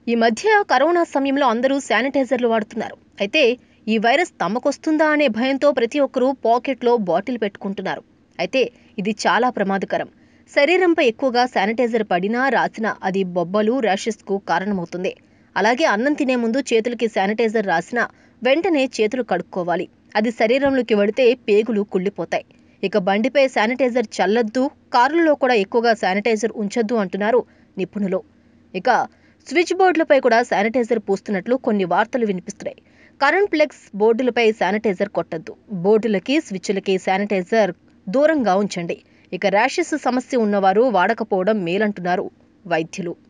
ఈ మధ్య కరోనా సమయంలో అందరూ శానిటైజర్లు వాడుతున్నారు అయితే ఈ వైరస్ తమకొస్తుందా అనే భయంతో ప్రతి ఒక్కరూ పాకెట్లో బాటిల్ పెట్టుకుంటున్నారు అయితే ఇది చాలా ప్రమాదకరం శరీరంపై ఎక్కువగా శానిటైజర్ పడినా రాసినా అది బొబ్బలు ర్యాషెస్కు కారణమవుతుంది అలాగే అన్నం తినే ముందు చేతులకి శానిటైజర్ రాసినా వెంటనే చేతులు కడుక్కోవాలి అది శరీరంలోకి వెడితే పేగులు కుళ్ళిపోతాయి ఇక బండిపై శానిటైజర్ చల్లొద్దు కారులలో కూడా ఎక్కువగా శానిటైజర్ ఉంచొద్దు అంటున్నారు నిపుణులు ఇక స్విచ్ బోర్డులపై కూడా శానిటైజర్ పూస్తున్నట్లు కొన్ని వార్తలు వినిపిస్తున్నాయి కరెంట్ ప్లెక్స్ బోర్డులపై శానిటైజర్ కొట్టద్దు బోర్డులకి స్విచ్లకి శానిటైజర్ దూరంగా ఉంచండి ఇక ర్యాషెస్ సమస్య ఉన్నవారు వాడకపోవడం మేలంటున్నారు వైద్యులు